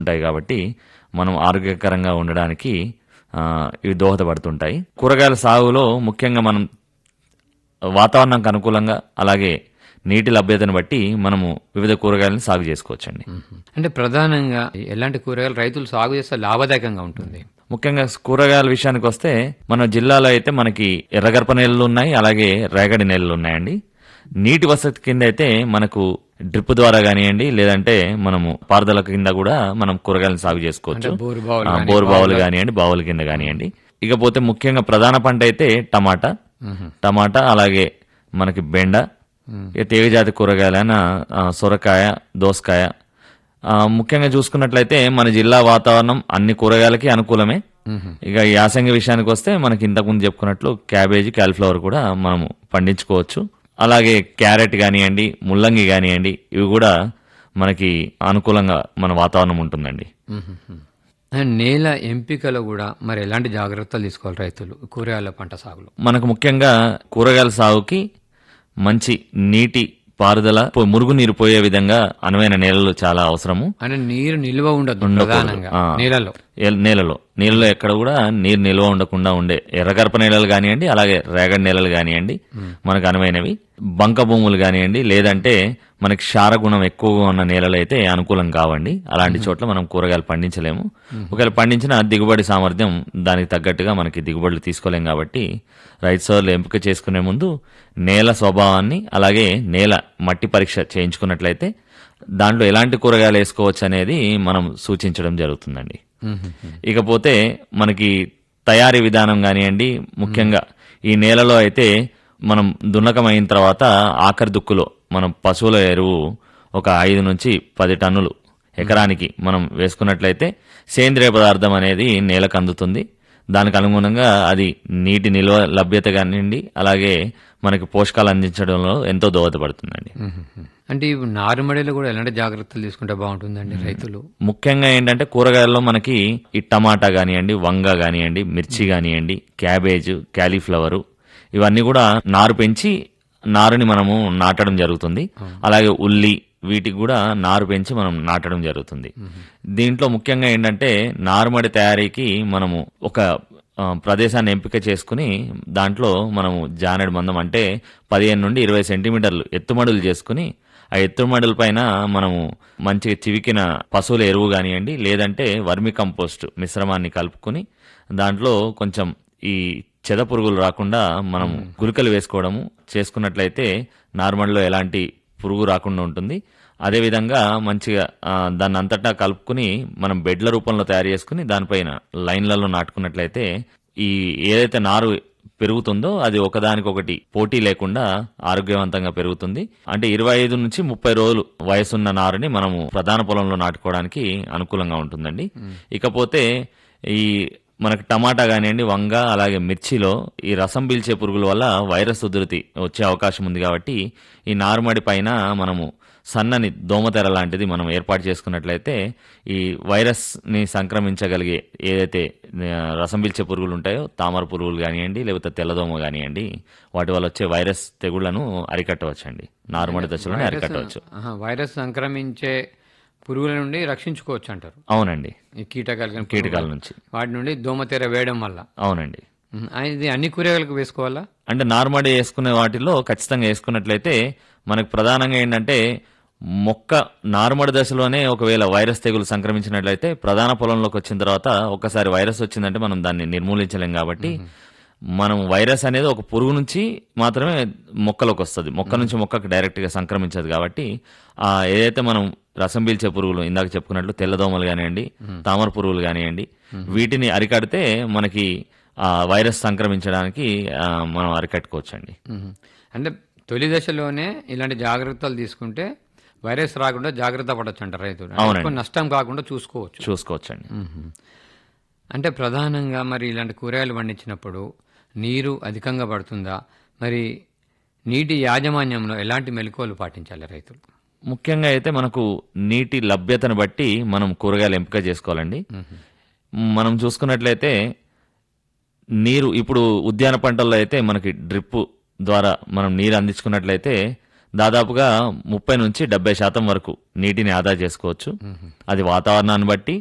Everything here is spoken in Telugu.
ఉంటాయి కాబట్టి మనం ఆరోగ్యకరంగా ఉండడానికి ఆ, ఇవి దోహదపడుతుంటాయి కూరగాయల సాగులో ముఖ్యంగా మనం వాతావరణానికి అనుకూలంగా అలాగే నీటి లభ్యతను బట్టి మనము వివిధ కూరగాయలను సాగు చేసుకోవచ్చండి అంటే ప్రధానంగా ఎలాంటి కూరగాయలు రైతులు సాగు చేస్తే లాభదాయకంగా ఉంటుంది ముఖ్యంగా కూరగాయల విషయానికి వస్తే మన జిల్లాలో అయితే మనకి ఎర్రగర్భ నేలలు ఉన్నాయి అలాగే రేగడి నేలలు ఉన్నాయండి నీటి వసతి కింద అయితే మనకు డ్రిప్ ద్వారా కానివ్వండి లేదంటే మనము పారుదల కింద కూడా మనం కూరగాయలను సాగు చేసుకోవచ్చు అంటే బోరు బావులు ఆ, గానీ, బోరు బావులు కానివ్వండి బావుల కింద కానివ్వండి ఇకపోతే ముఖ్యంగా ప్రధాన పంట అయితే టమాటా టమాటా అలాగే మనకి బెండ ఇక తీగజాతి కూరగాయలైన ఆ, సొరకాయ దోసకాయ ఆ, ముఖ్యంగా చూసుకున్నట్లయితే మన జిల్లా వాతావరణం అన్ని కూరగాయలకి అనుకూలమే ఇక ఈ యాసంగి విషయానికి వస్తే మనకి ఇంతకుముందు చెప్పుకున్నట్లు క్యాబేజీ క్యాలిఫ్లవర్ కూడా మనము పండించుకోవచ్చు అలాగే క్యారెట్ కానివ్వండి ముల్లంగి కానివ్వండి ఇవి కూడా మనకి అనుకూలంగా మన వాతావరణం ఉంటుందండి అండ్ నేల ఎంపికలో కూడా మరి ఎలాంటి జాగ్రత్తలు తీసుకోవాలి రైతులు కూరగాయల పంట సాగులో మనకు ముఖ్యంగా కూరగాయల సాగుకి మంచి నీటి పారుదల పో- మురుగునీరు పోయే విధంగా అనువైన నేలలు చాలా అవసరము అంటే నీరు నిల్వ ఉండదు ప్రధానంగా ఆ. నీళ్ళలో ఎల్- నేలలో నీళ్ళలో ఎక్కడ కూడా నీరు నిల్వ ఉండకుండా ఉండే ఎర్రగర్భ నేలలు కానివ్వండి అలాగే రేగడి నేలలు కానివ్వండి మనకు అనువైనవి బంక భూములు కానివ్వండి లేదంటే మనకి క్షార గుణం ఎక్కువగా ఉన్న నేలలు అయితే అనుకూలం కావండి అలాంటి చోట్ల మనం కూరగాయలు పండించలేము ఒకవేళ పండించిన దిగుబడి సామర్థ్యం దానికి తగ్గట్టుగా మనకి దిగుబడులు తీసుకోలేం కాబట్టి రైతు సోదరులు ఎంపిక చేసుకునే ముందు నేల స్వభావాన్ని అలాగే నేల మట్టి పరీక్ష చేయించుకున్నట్లయితే దాంట్లో ఎలాంటి కూరగాయలు వేసుకోవచ్చు అనేది మనం సూచించడం జరుగుతుందండి ఇకపోతే మనకి తయారీ విధానం కానివ్వండి ముఖ్యంగా ఈ నేలలో అయితే మనం దున్నకం అయిన తర్వాత ఆఖరి దుక్కులో మనం పశువుల ఎరువు ఒక ఐదు నుంచి పది టన్నులు ఎకరానికి మనం వేసుకున్నట్లయితే సేంద్రియ పదార్థం అనేది నేలకు అందుతుంది దానికి అనుగుణంగా అది నీటి నిల్వ లభ్యత కానివ్వండి అలాగే మనకి పోషకాలు అందించడంలో ఎంతో దోహదపడుతుందండి అంటే ఈ నారుమడిలో కూడా ఎలాంటి జాగ్రత్తలు తీసుకుంటే బాగుంటుందండి రైతులు ముఖ్యంగా ఏంటంటే కూరగాయల్లో మనకి ఈ టమాటా కానివ్వండి వంగ కానివ్వండి మిర్చి కానివ్వండి క్యాబేజ్ క్యాలీఫ్లవరు ఇవన్నీ కూడా నారు పెంచి నారుని మనము నాటడం జరుగుతుంది అలాగే ఉల్లి వీటికి కూడా నారు పెంచి మనం నాటడం జరుగుతుంది దీంట్లో ముఖ్యంగా ఏంటంటే నారుమడి తయారీకి మనము ఒక ఆ, ప్రదేశాన్ని ఎంపిక చేసుకుని దాంట్లో మనము జానెడు మందం అంటే పదిహేను నుండి ఇరవై సెంటీమీటర్లు ఎత్తుమడులు చేసుకుని ఆ ఎత్తుమడుల పైన మనము మంచిగా చివికిన పశువుల ఎరువు కానివ్వండి లేదంటే వర్మి కంపోస్ట్ మిశ్రమాన్ని కలుపుకొని దాంట్లో కొంచెం ఈ చెద పురుగులు రాకుండా మనం గురికలు వేసుకోవడము చేసుకున్నట్లయితే నార్మల్లో ఎలాంటి పురుగు రాకుండా ఉంటుంది అదేవిధంగా మంచిగా ఆ, దాన్ని అంతటా కలుపుకుని మనం బెడ్ల రూపంలో తయారు చేసుకుని దానిపైన లైన్లలో నాటుకున్నట్లయితే ఈ ఏదైతే నారు పెరుగుతుందో అది ఒకదానికొకటి పోటీ లేకుండా ఆరోగ్యవంతంగా పెరుగుతుంది అంటే ఇరవై ఐదు నుంచి ముప్పై రోజులు వయసున్న నారుని మనము ప్రధాన పొలంలో నాటుకోవడానికి అనుకూలంగా ఉంటుందండి ఇకపోతే ఈ మనకు టమాటా కానివ్వండి వంగ అలాగే మిర్చిలో ఈ రసం పీల్చే పురుగుల వల్ల వైరస్ ఉధృతి వచ్చే అవకాశం ఉంది కాబట్టి ఈ నారుమడి పైన మనము సన్నని దోమతెర లాంటిది మనం ఏర్పాటు చేసుకున్నట్లయితే ఈ వైరస్ ని సంక్రమించగలిగే ఏదైతే ఆ, రసం పీల్చే పురుగులు ఉంటాయో తామర పురుగులు కానివ్వండి లేకపోతే తెల్లదోమ కానివ్వండి వాటి వల్ల వచ్చే వైరస్ తెగుళ్లను అరికట్టవచ్చండి నారుమడి దశలోనే అరికట్టవచ్చు ఆహా, వైరస్ సంక్రమించే పురుగుల నుండి రక్షించుకోవచ్చు అంటారు అవునండి ఈ కీటకాలు కానీ కీటకాల నుంచి వాటి నుండి దోమతెర వేయడం వల్ల అవునండి ఉహు. ఆ, ఇది అన్ని కూరగాయలకు వేసుకోవాలా అంటే నార్మడి వేసుకునే వాటిలో ఖచ్చితంగా వేసుకున్నట్లయితే మనకు ప్రధానంగా ఏంటంటే మొక్క నార్మడి దశలోనే ఒకవేళ వైరస్ తెగులు సంక్రమించినట్లయితే ప్రధాన పొలంలోకి వచ్చిన తర్వాత ఒక్కసారి వైరస్ వచ్చిందంటే మనం దాన్ని నిర్మూలించలేం కాబట్టి మనం వైరస్ అనేది ఒక పురుగు నుంచి మాత్రమే మొక్కలోకి వస్తుంది మొక్క నుంచి మొక్కకు డైరెక్ట్ గా సంక్రమించదు కాబట్టి ఆ ఏదైతే మనం రసం పీల్చే పురుగులు ఇందాక చెప్పుకున్నట్లు తెల్లదోమలు కానివ్వండి తామర పురుగులు కానివ్వండి వీటిని అరికడితే మనకి ఆ వైరస్ సంక్రమించడానికి ఆ, మనం అరికట్టుకోవచ్చండి ఉహు. అంటే తొలి దశలోనే ఇలాంటి జాగ్రత్తలు తీసుకుంటే వైరస్ రాకుండా జాగ్రత్త పడవచ్చు అంటారు రైతులు అంటే అవునండి. ఎక్కువ నష్టం కాకుండా చూసుకోవచ్చు చూసుకోవచ్చండి మ్మ్. అంటే ప్రధానంగా మరి ఇలాంటి కూరగాయలు పండించినప్పుడు నీరు అధికంగా పడుతుందా మరి నీటి యాజమాన్యంలో ఎలాంటి మెలకువలు పాటించాలి రైతులు ముఖ్యంగా అయితే మనకు నీటి లభ్యతను బట్టి మనం కూరగాయలు ఎంపిక చేసుకోవాలండి మనం చూసుకున్నట్లయితే నీరు ఇప్పుడు ఉద్యాన పంటల్లో అయితే మనకి డ్రిప్ ద్వారా మనం నీరు అందించుకున్నట్లయితే దాదాపుగా ముప్పై నుంచి డెబ్బై శాతం వరకు నీటిని ఆదా చేసుకోవచ్చు అది వాతావరణాన్ని బట్టి